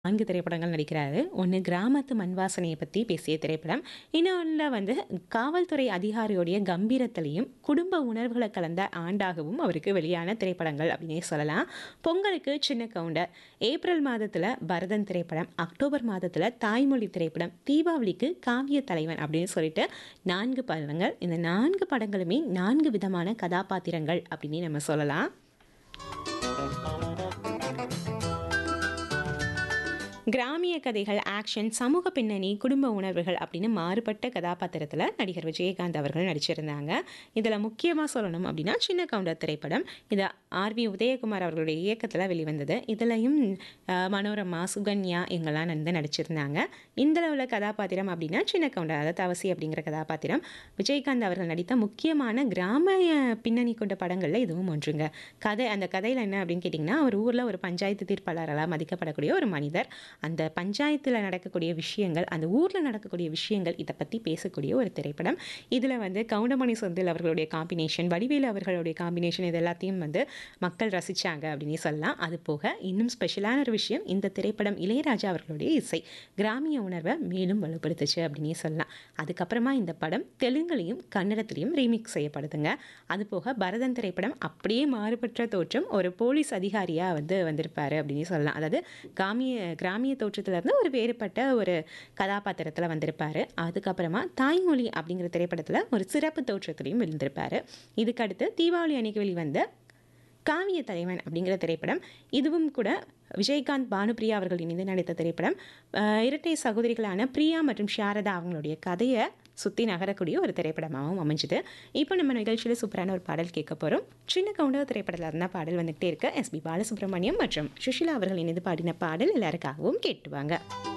4 திரைப்படங்கள் நடிக்கிறாரு. ஒண்ணு கிராமத்து மண் வாசனைய பத்தி பேசிய திரைப்படம். இன்னொன்னுல வந்து காவல்துறை அதிகாரியுடைய கம்பீரத்திலயும், குடும்ப உணர்வுகள கலந்த ஆண்டாகவும் அவருக்கு வெளியான திரைப்படங்கள் அப்படின்னே சொல்லலாம். பொங்கலுக்கு சின்ன கவுண்டர், ஏப்ரல் மாதத்துல பரதன் திரைப்படம், அக்டோபர் மாதத்துல தாய்மொழி திரைப்படம், தீபாவளிக்கு காவிய தலைவன் அப்படின்னு சொல்லிட்டு 4 படங்கள். இந்த 4 படங்களுமே 4 விதமான கதாபாத்திரங்கள் அப்படின்னே நம்ம சொல்லலாம். கிராமிய கதைகள், ஆக்ஷன், சமூக பின்னணி, குடும்ப உணர்வுகள் அப்படின்னு மாறுபட்ட கதாபாத்திரத்துல நடிகர் விஜயகாந்த் அவர்கள் நடிச்சிருந்தாங்க. இதுல முக்கியமா சொல்லணும் அப்படின்னா, சின்ன கவுண்டர் திரைப்படம். இது ஆர்.வி. உதயகுமார் அவர்களுடைய இயக்கத்துல வெளிவந்தது. இதுலயும் அ மனோரமா, சுகன்யா இவங்கலாம் வந்து நடிச்சிருந்தாங்க. இந்துல உள்ள கதாபாத்திரம் அப்படின்னா சின்ன கவுண்டர், அதாவது தவசி அப்படிங்கிற கதாபாத்திரம். விஜயகாந்த் அவர்கள் நடித்த முக்கியமான கிராமிய பின்னணி கொண்ட படங்கள்ல இதுவும் ஒன்றுங்க. கதை அந்த கதையில என்ன அப்படின்னு கேட்டிங்கன்னா, அவர் ஊர்ல ஒரு பஞ்சாயத்து தீர்ப்பாளரா மதிக்கப்படக்கூடிய ஒரு மனிதர். அந்த பஞ்சாயத்துல நடக்கக்கூடிய விஷயங்கள், அந்த ஊர்ல நடக்கக்கூடிய விஷயங்கள் இத பத்தி பேசக்கூடிய ஒரு திரைப்படம். இதுல வந்து கவுண்டமணி செந்தில் அவர்களுடைய காம்பினேஷன், வடிவேலு அவர்களுடைய காம்பினேஷன் இது எல்லாத்தையும் வந்து மக்கள் ரசிச்சாங்க அப்படின்னே சொல்லலாம். அது போக இன்னும் ஸ்பெஷலான ஒரு விஷயம், இந்த திரைப்படம் இளையராஜா அவர்களுடைய இசை. கிராமிய உணர்வ மேலும் வலுப்படுத்துச்சு அப்படின்னே சொல்லலாம். அதுக்கப்புறமா இந்த படம் தெலுங்குலயும், கன்னடத்திலயும் ரீமிக்ஸ் செய்யப்படுதுங்க. அது போக பரதன் திரைப்படம் அப்படியே மாறுபட்ட தோற்றம். ஒரு போலீஸ் அதிகாரியா வந்து வந்திருப்பாரு அப்படின்னே சொல்லலாம். அதாவது காமிய கிராமிய தோற்றத்துல இருந்து ஒரு வேறுபட்ட ஒரு கதாபாத்திரத்துல வந்திருப்பாரு. அதுக்கப்புறமா தாய்மொழி அப்படிங்கிற திரைப்படத்துல ஒரு சிறப்பு தோற்றத்திலயும் இருந்திருப்பாரு. இதுக்கடுத்து தீபாவளி அன்னைக்கு வெளிவந்த காவிய தலைவன் அப்படிங்கிற திரைப்படம். இதுவும் கூட விஜயகாந்த், பானுப்பிரியா அவர்கள் இணைந்து நடித்த திரைப்படம். அ இரட்டை சகோதரிகளான பிரியா மற்றும் சாரதா அவங்களுடைய கதைய சுத்தி நகரக்கூடிய ஒரு திரைப்படமாவும் அமைஞ்சது. இப்போ நம்ம நிகழ்ச்சியில சூப்பரான ஒரு பாடல் கேட்க போறோம். சின்ன கவுண்டர் திரைப்படத்துல இருந்து தான் பாடல் வந்துகிட்டே இருக்கு. எஸ்.பி. பாலசுப்ரமணியம் மற்றும் சுஷீலா அவர்கள் இணைந்து பாடின பாடல் எல்லாருக்காகவும் கேட்டு வாங்க.